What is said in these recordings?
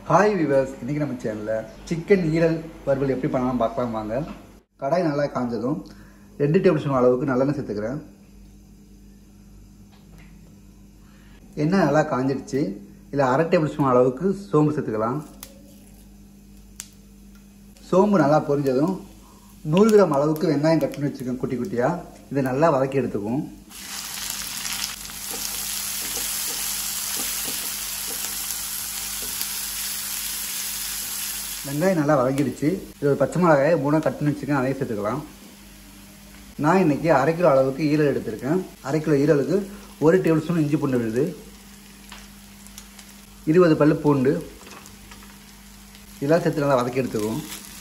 hi viewers இன்றைக்கி நம்ம சேனலில் சிக்கன் ஈரல் வறுவல் எப்படி பண்ணலாம் பார்க்கலாம் வாங்க கடாய் நல்லா காஞ்சதும் ரெண்டு டேபிள் ஸ்பூன் அளவுக்கு நல்லெண்ணெய் சேர்த்துக்கிறேன் எண்ணெய் நல்லா காஞ்சிடுச்சு இதில் அரை டேபிள் ஸ்பூன் அளவுக்கு சோம்பு சேர்த்துக்கலாம் சோம்பு நல்லா பொரிஞ்சதும் நூறு கிராம் அளவுக்கு வெங்காயம் கட் பண்ணி வச்சுருக்கேன் குட்டி குட்டியாக இதை நல்லா வதக்கி எடுத்துக்கும் வெங்காயம் நல்லா வதங்கிடுச்சு இது ஒரு பச்சை மிளகாயை மூணாக கட் பண்ணி வச்சுருக்கேன் அதையும் சேர்த்துக்கலாம் நான் இன்னைக்கு அரை கிலோ அளவுக்கு ஈரல் எடுத்திருக்கேன் அரை கிலோ ஈரலுக்கு ஒரு டேபிள் ஸ்பூன் இஞ்சி பூண்டு விழுது இருபது பல்லு பூண்டு இதெல்லாம் சேர்த்து நல்லா வதக்கி எடுத்துக்குவோம்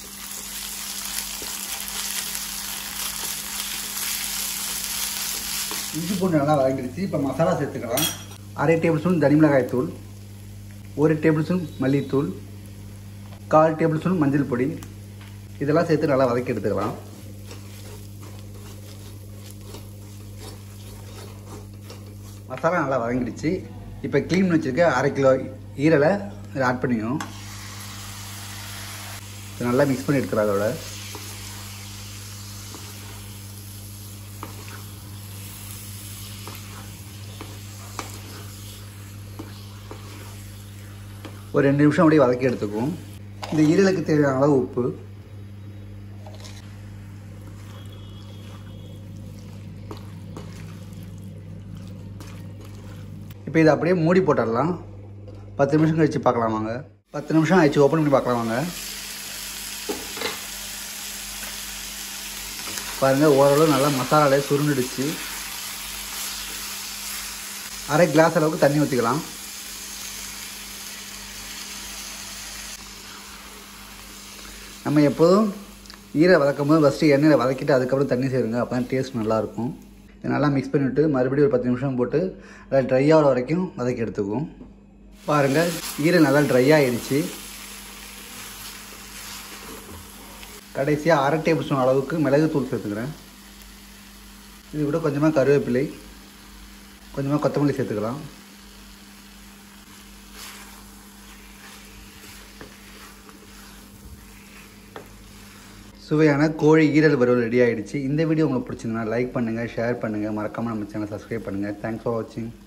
இஞ்சி பூண்டு நல்லா வதங்கிடுச்சு இப்போ மசாலா சேர்த்துக்கலாம் அரை டேபிள் ஸ்பூன் தனி மிளகாய் தூள் ஒரு டேபிள் ஸ்பூன் மல்லித்தூள் கால் டேபிள் ஸ்பூன் மஞ்சள் பொடி இதெல்லாம் சேர்த்து நல்லா வதக்கி எடுத்துக்கலாம் மசாலா நல்லா வதங்கிடுச்சு இப்போ க்ளீன் பண்ணி வச்சுருக்க அரை கிலோ ஈரலை இதில் ஆட் பண்ணிக்கணும் இதை நல்லா மிக்ஸ் பண்ணி எடுத்துக்கலாம் அதோட ஒரு ரெண்டு நிமிஷம் அப்படியே வதக்கி எடுத்துக்குவோம் இந்த ஈரலுக்கு தேவையான அளவு உப்பு இப்போ இதை அப்படியே மூடி போட்டுடலாம் பத்து நிமிஷம் கழிச்சு பார்க்கலாம் வாங்க பத்து நிமிஷம் ஆயிடுச்சு ஓப்பன் பண்ணி பார்க்கலாம் வாங்க பாருங்கள் ஓரளவு நல்லா மசாலாலே சுருண்டுடுச்சு அரை கிளாஸ் அளவுக்கு தண்ணி ஊற்றிக்கலாம் நம்ம எப்போதும் ஈரை வதக்கும் போது ஃபஸ்ட்டு எண்ணெயில் வதக்கிட்டு அதுக்கப்புறம் தண்ணி சேருங்க அப்போ தான் டேஸ்ட் நல்லாயிருக்கும் இதை நல்லா மிக்ஸ் பண்ணிவிட்டு மறுபடியும் ஒரு பத்து நிமிஷம் போட்டு நல்லா ட்ரை ஆகிற வரைக்கும் வதக்கி எடுத்துக்குவோம் பாருங்கள் ஈரை நல்லா ட்ரை ஆகிடுச்சு கடைசியாக அரை டேபிள் ஸ்பூன் அளவுக்கு மிளகு தூள் சேர்த்துக்கிறேன் இது கூட கொஞ்சமாக கருவேப்பிலை கொஞ்சமாக கொத்தமல்லி சேர்த்துக்கலாம் சுவையான கோழி ஈரல் வறுவல் ரெடி ஆகிடுச்சு இந்த வீடியோ உங்களுக்கு பிடிச்சிருந்தா லைக் பண்ணுங்கள் ஷேர் பண்ணுங்கள் மறக்காமல் நம்ம சேனல் சப்ஸ்கிரைப் பண்ணுங்கள் தேங்க்ஸ் ஃபார் வாட்சிங்